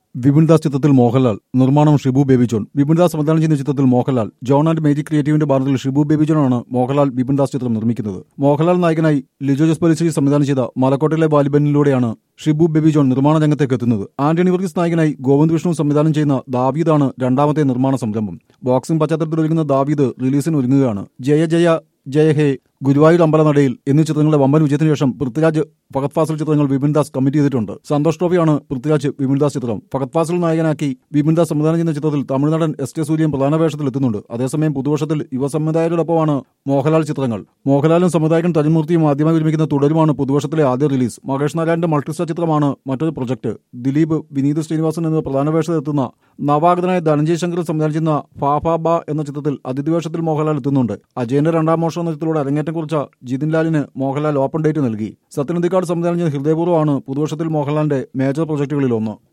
വിപിൻദാസ് ചിത്രത്തിൽ മോഹൻലാൽ നിർമ്മാണം ഷിബു ബേബി ജോൺ വിപിൻദാസ് സംവിധാനം ചെയ്യുന്ന ചിത്രത്തിൽ മോഹൻലാൽ ജോൺ ആൻഡ് മേജിക് ക്രിയേറ്റീവിന്റെ ബാനറിൽ ഷിബു ബേബി ജോണാണ് മോഹൻലാൽ വിപിൻദാസ് ചിത്രം നിർമ്മിക്കുന്നത് മോഹൻലാൽ നായകനായി ലിജോ ജോസ് പലിശ്ശേരി സംവിധാനം ചെയ്ത മലക്കോട്ടിലെ വാലിബനിലൂടെയാണ് ഷിബു ബേബി ജോൺ നിർമ്മാണ രംഗത്തേക്ക് എത്തുന്നത് ആന്റണി വർഗീസ് നായകനായി ഗോവിന്ദ് വിഷ്ണു സംവിധാനം ചെയ്യുന്ന ദാവീദാണ് രണ്ടാമത്തെ നിർമ്മാണ സംരംഭം ബോക്സിംഗ് പശ്ചാത്തലത്തിൽ ഒരുങ്ങുന്ന ദാവീദ് റിലീസിന് ഒരുങ്ങുകയാണ് ജയ ജയ ജയ ഹേ ഗുരുവായൂർ അമ്പലനടയിൽ എന്നീ ചിത്രങ്ങളുടെ വമ്പൻ വിജയത്തിന് ശേഷം പൃഥ്വിരാജ് ഫഹദ് ഫാസിൽ ചിത്രങ്ങൾ വിപിൻദാസ് കമ്മിറ്റ് ചെയ്തിട്ടുണ്ട് സന്തോഷ് ട്രോഫിയാണ് പൃഥ്വിരാജ് വിപിൻദാസ് ചിത്രം ഫഹദ് ഫാസിൽ നായകനാക്കി വിപിൻദാസ് സംവിധാനം ചെയ്യുന്ന ചിത്രത്തിൽ തമിഴ്നാടൻ എസ് കെ സൂര്യൻ പ്രധാന വേഷത്തിൽ എത്തുന്നുണ്ട് അതേസമയം പുതുവർഷത്തിൽ യുവ സംവിധായകരോടൊപ്പമാണ് മോഹൻലാൽ ചിത്രങ്ങൾ മോഹൻലാലും സംവിധായകൻ തരുമൂർത്തിയും ആദ്യമായി ഒരുമിക്കുന്ന തുടരുമാണ് പുതുവർഷത്തിലെ ആദ്യ റിലീസ് മഹേഷ് നാരായണന്റെ മൾട്ടിസ്റ്റാർ ചിത്രമാണ് മറ്റൊരു പ്രൊജക്ട് ദിലീപ് വിനീത് ശ്രീനിവാസൻ എന്നിവർ പ്രധാന വേഷത്തിലെത്തുന്ന നവാഗതനായ ധനഞ്ജയ് ശങ്കർ സംവിധാനം ചെയ്യുന്ന ഫാഫാ ബ എന്ന ചിത്രത്തിൽ അതിഥി വേഷത്തിൽ മോഹൻലാൽ എത്തുന്നുണ്ട് അജയന്റെ രണ്ടാം മോഷണം എന്ന ചിത്രത്തിലൂടെ അരങ്ങേറ്റം കുറിച്ച ജിതിൻ ലാലിന് മോഹൻലാൽ ഓപ്പൺ ഡേറ്റ് നൽകി സത്യനന്ദിക്കാട് സംവിധാനം ചെയ്ത ഹൃദയപൂർവ്വമാണ് പുതുവർഷത്തിൽ മോഹൻലാലിന്റെ മേജർ പ്രൊജക്ടുകളിൽ ഒന്ന്